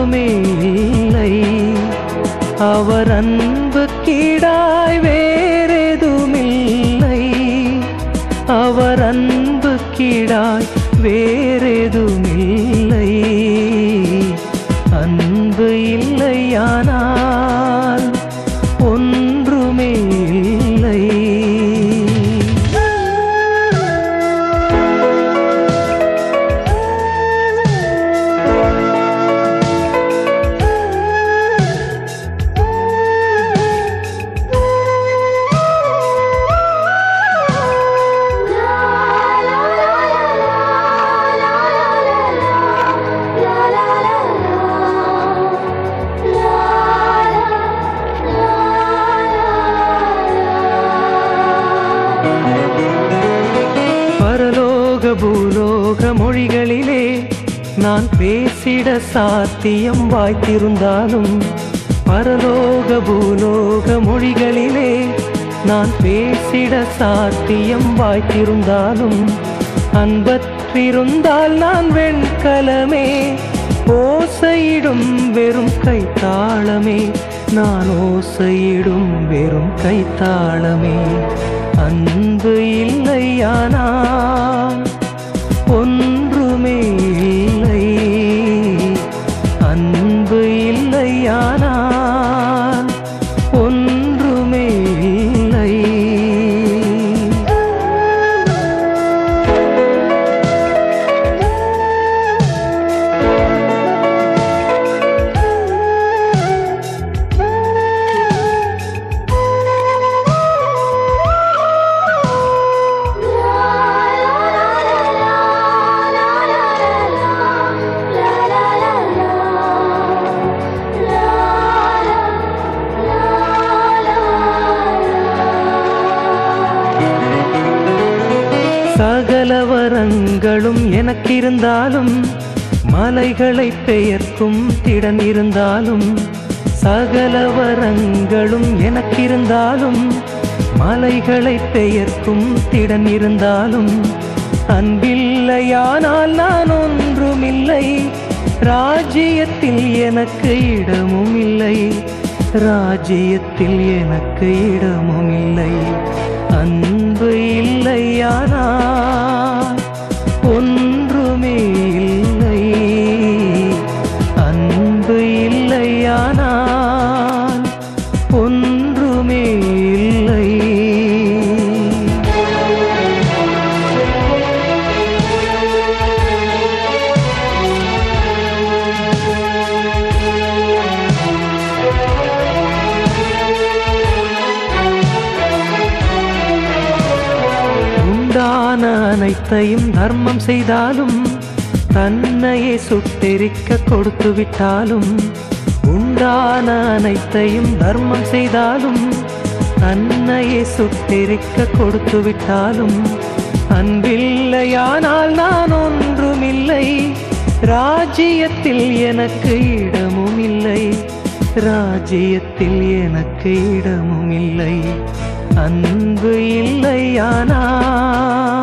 ஒன்றுமே இல்லை அவர் அன்பு கீடாய் வேறெதுமில்லை அவர் அன்பு கீடாய் வேறெதுமில்லை அன்பு இல்லையானால் ஒன்றுமே இல்லை பரலோக பூலோக மொழிகளிலே நான் பேசிட சாத்தியம் வாய்த்திருந்தாலும் பரலோக பூலோக மொழிகளிலே நான் பேசிட சாத்தியம் வாய்த்திருந்தாலும் அன்பற்றிருந்தால் நான் வெண்கலமே ஓசையிடும் வெறும் கைத்தாளமே நான் ஓசையிடும் வெறும் கைத்தாளமே அன்பு இல்லையானால் ஒன்றுமே இல்லை அன்பு இல்லையானால் ஒன்றுமே இல்லை சகல வரங்களும் எனக்கிருந்தாலும் மலைகளை பெயர்க்கும் திடன் இருந்தாலும் சகல வரங்களும் எனக்கிருந்தாலும் மலைகளை பெயர்க்கும் திடன் இருந்தாலும் அன்பில்லையானால் நான் ஒன்றுமில்லை ராஜ்யத்தில் எனக்கு இடமும் இல்லை ராஜ்யத்தில் எனக்கு இடமும் இல்லை அன்பு இல்லையானால் ஒன்றுமே இல்லை அன்பு இல்லையானால் ஒன்றுமே இல்லை உண்டான அனைத்தையும் தர்மம் செய்தாலும் தன்னையே சுட்டெரிக்க கொடுத்து விட்டாலும் உண்டான அனைத்தையும் தர்மம் செய்தாலும் தன்னையே சுட்டெரிக்க கொடுத்து விட்டாலும் அன்பில்லையானால் நான் ஒன்றுமில்லை ராஜ்யத்தில் எனக்கு இடமும் இல்லை ராஜ்யத்தில் எனக்கு இடமும் இல்லை அன்பு இல்லையானால்